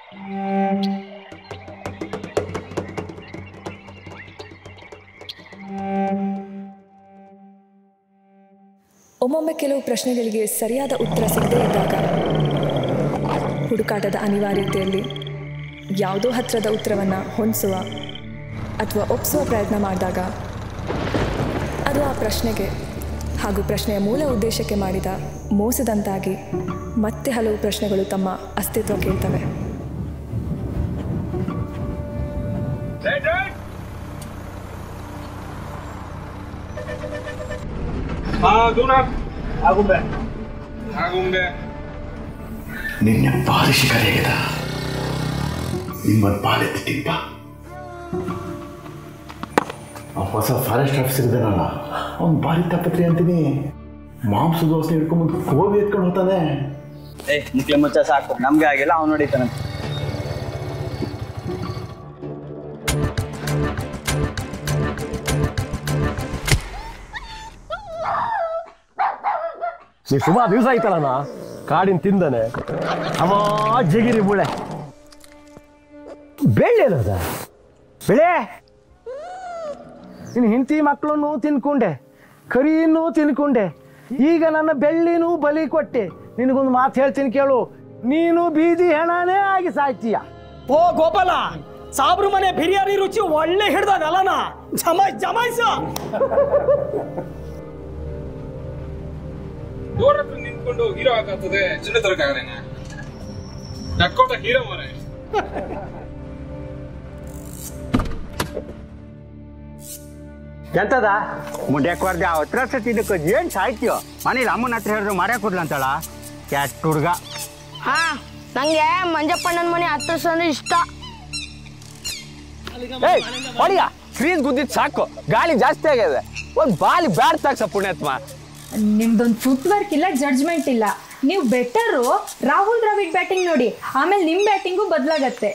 ಒಮ್ಮೊಮ್ಮೆ ಕೆಲವು ಪ್ರಶ್ನೆಗಳಿಗೆ ಸರಿಯಾದ ಉತ್ತರ ಸಿಗದೇ ಇದ್ದಾಗ ಹುಡುಕಾಟದ ಅನಿವಾರ್ಯತೆಯಲ್ಲಿ ಯಾವುದೋ ಹತ್ತಿರದ ಉತ್ತರವನ್ನು ಹೊಂದಿಸುವ ಅಥವಾ ಒಪ್ಪಿಸುವ ಪ್ರಯತ್ನ ಮಾಡಿದಾಗ ಅದು ಆ ಪ್ರಶ್ನೆಗೆ ಹಾಗೂ ಪ್ರಶ್ನೆಯ ಮೂಲ ಉದ್ದೇಶಕ್ಕೆ ಮಾಡಿದ ಮೋಸದಂತಾಗಿ ಮತ್ತೆ ಹಲವು ಪ್ರಶ್ನೆಗಳು ತಮ್ಮ ಅಸ್ತಿತ್ವ ಕೇಳ್ತವೆ ಹಾ ದೂರ ಆಗುಂಬೆ ಆಗುಂಬೆ ನಿನ್ನೆ ಭಾರಿ ಶಿಕಾರಿಯಾಗಿದೆ ನಿಮ್ಮನ್ನು ಪಾಲೆತ್ತಿ ಟಿಪ್ಪ ಆ ಹೊಸ ಫಾರೆಸ್ಟ್ ಆಫೀಸರ್ ಇದ್ದಾನಲ್ಲ ಅವ್ನು ಭಾರಿ ತಪ್ಪತ್ರಿ ಅಂತೀನಿ ಮಾಂಸದ ವಾಸನೆ ಹಿಡ್ಕೊಂಬಂದು ಕೋವಿ ಎತ್ಕೊಂಡು ಹೋಗ್ತಾನೆ ಏ ಮುಖ್ಯ ಮುಚ್ಚ ಸಾಕು ನಮ್ಗೆ ಆಗಿಲ್ಲ ಅವ್ನು ನೋಡಿತಾನೆ ನೀ ಸುಮಾರು ದಿವಸ ಆಯ್ತಲ್ಲಣ್ಣ ಕಾಡಿನ ತಿಂದನೆ ಅಮ್ಮ ಜಗಿರಿ ಬುಳೆ ಬೆಳ್ಳಿ ಅದ ಬೆಳೆ ನಿನ್ನ ಹೆಂಡತಿ ಮಕ್ಕಳನ್ನು ತಿನ್ಕೊಂಡೆ ಕರಿಯನ್ನು ತಿನ್ಕೊಂಡೆ ಈಗ ನನ್ನ ಬೆಳ್ಳಿನೂ ಬಲಿ ಕೊಟ್ಟೆ ನಿನಗೊಂದು ಮಾತು ಹೇಳ್ತೀನಿ ಕೇಳು ನೀನು ಬೀದಿ ಹೆಣನೇ ಆಗಿ ಸಾಯ್ತೀಯ ಓ ಗೋಪಾಲ ಸಾಬ್ರು ಮನೆ ಬಿರಿಯಾನಿ ರುಚಿ ಒಳ್ಳೆ ಹಿಡ್ದದಲ್ಲನ ಜಮಾಯ್ ಜಮಾಯ್ಸ ದೂರ ಹತ್ರ ನಿಂತ್ಕೊಂಡು ಹೀರೋ ಆಗತ್ತದೆ ಚಿನ್ನ ತರಕಾಗಲೇನ ನಕ್ಕೋಟ ಹೀರೋ ಮನೆ ಎಂತದ ಮುಂಡ್ಯಾಕ್ ಬರ್ದೆ ಆ ಹತ್ರ ತಿನ್ನಕ್ಕೆ ಏನ್ ಸಾಯ್ತೀಯೋ ಮನೇಲಿ ಅಮ್ಮನ ಹತ್ರ ಹೇಳಿದ್ರು ಮಾಡ್ಯಾ ಕೊಡ್ಲ ಅಂತಳ ಕ್ಯಾಟ್ ಹುಡ್ಗ ಹಾ ನಂಗೆ ಮಂಜಪ್ಪಣ್ಣನ ಮನೆ ಹತ್ರ ಅಂದ್ರೆ ಇಷ್ಟ ಏಯ್ ಹೊಡಿಯ ಸ್ಕ್ರೀನ್ ಗುದ್ದಿದ್ ಸಾಕು ಗಾಳಿ ಜಾಸ್ತಿ ಆಗಿದೆ ಒಂದ್ ಬಾಲಿ ಬ್ಯಾಡ್ ತಾಕ್ಸ ಪುಣ್ಯಾತ್ಮ ನಿಮ್ದೊಂದು ಫುಟ್ ವರ್ಕ್ ಇಲ್ಲ ಜಡ್ಜ್ಮೆಂಟ್ ಇಲ್ಲ ನೀವು ಬೆಟರು ರಾಹುಲ್ ದ್ರಾವಿಡ್ ಬ್ಯಾಟಿಂಗ್ ನೋಡಿ ಆಮೇಲೆ ನಿಮ್ ಬ್ಯಾಟಿಂಗು ಬದಲಾಗತ್ತೆ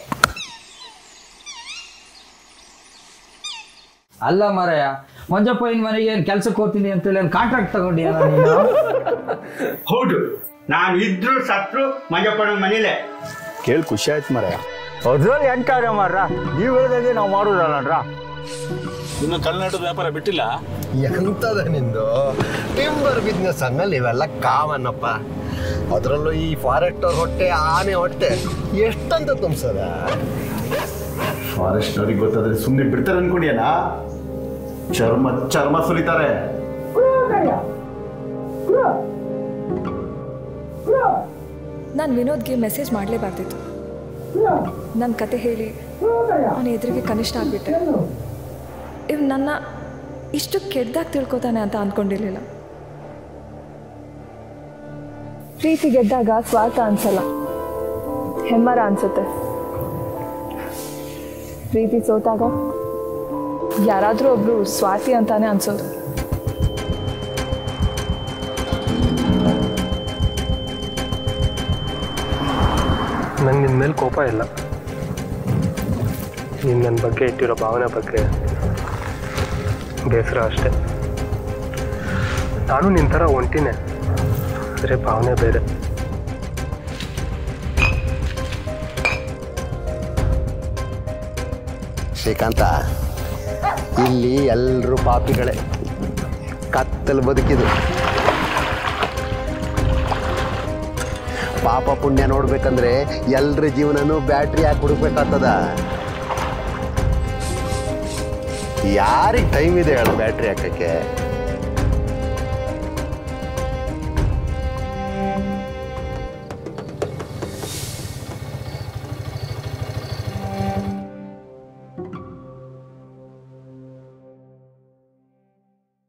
ಅಲ್ಲ ಮಾರಾಯ ಮಂಜಪ್ಪ ಇನ್ ಮನೆಗೆ ಏನ್ ಕೆಲ್ಸಕ್ಕೆ ಹೋಗ್ತೀನಿ ಅಂತೇಳಿ ಏನ್ ಕಾಂಟ್ರಾಕ್ಟ್ ತಗೊಂಡಿಯ ನೀನು ಹೌದು ನಾನು ಇದ್ರು ಸತ್ರು ಮಂಜಪ್ಪನ ಮನೇಲೆ ಕೇಳಿ ಖುಷಿ ಆಯ್ತು ಮರ ಅದ್ರಲ್ಲಿ ಎಂಟಾರ ಮಾರ್ರ ನೀವು ಹೇಳಿದಾಗೆ ನಾವು ಮಾಡೋದಲ್ಲ ಇನ್ನು ಕಲ್ನಾಟದ ವ್ಯಾಪಾರ ಬಿಟ್ಟಿಲ್ಲ ಎಂತದ ನಿಂದು ಟಿಂಬರ್ ಬಿಸ್ನೆಸ್ ಅಂದಲ್ಲಿ ಇವೆಲ್ಲ ಕಾಮನ್ನಪ್ಪ ಅದರಲ್ಲೂ ಈ ಫಾರೆಸ್ಟ್ ಅವ್ರ ಹೊಟ್ಟೆ ಆನೆ ಹೊಟ್ಟೆ ಎಷ್ಟಂತ ತುಂಬಿಸದ ಫಾರೆಸ್ಟ್ನವ್ರಿಗೆ ಗೊತ್ತಾದ್ರೆ ಸುಮ್ಮನೆ ಬಿಡ್ತಾರೆ ಅನ್ಕೊಂಡಿಯಲ್ಲ ಚರ್ಮ ಚರ್ಮ ಸುಲಿತಾರೆ ನಾನು ವಿನೋದ್ಗೆ ಮೆಸೇಜ್ ಮಾಡಲೇಬಾರ್ದಿತ್ತು ನನ್ನ ಕತೆ ಹೇಳಿ ಅವನ ಎದುರಿಗೆ ಕನಿಷ್ಠ ಆಗಿಬಿಟ್ಟೆ ಇವ್ ನನ್ನ ಇಷ್ಟು ಕೆಡ್ದಾಗ ತಿಳ್ಕೊತಾನೆ ಅಂತ ಅಂದ್ಕೊಂಡಿರ್ಲಿಲ್ಲ ಪ್ರೀತಿ ಗೆದ್ದಾಗ ಸ್ವಾರ್ಥ ಅನ್ಸಲ್ಲ ಹೆಮ್ಮರ ಅನ್ಸುತ್ತೆ ಪ್ರೀತಿ ಸೋತಾಗ ಯಾರಾದರೂ ಒಬ್ರು ಸ್ವಾರ್ಥಿ ಅಂತಾನೆ ಅನ್ಸೋದು ನಂಗೆ ನಿನ್ನ ಮೇಲೆ ಕೋಪ ಇಲ್ಲ ನೀನು ನನ್ನ ಬಗ್ಗೆ ಇಟ್ಟಿರೋ ಭಾವನೆ ಬಗ್ಗೆ ಬೇಸರ ಅಷ್ಟೆ ನಾನು ನಿನ್ನ ಥರ ಒಂಟಿನೇ ಆದರೆ ಭಾವನೆ ಬೇರೆ ಶ್ರೀಕಾಂತ ಇಲ್ಲಿ ಎಲ್ಲರೂ ಪಾಪಿಗಳೇ ಕತ್ತಲು ಬದುಕಿದು ಪಾಪ ಪುಣ್ಯ ನೋಡ್ಬೇಕಂದ್ರೆ ಎಲ್ರ ಜೀವನನೂ ಬ್ಯಾಟ್ರಿ ಹಾಕಿ ಹುಡುಕ್ಬೇಕಾಗ್ತದ ಯಾರಿಗೆ ಟೈಮ್ ಇದೆ ಹೇಳು ಬ್ಯಾಟ್ರಿ ಹಾಕಕ್ಕೆ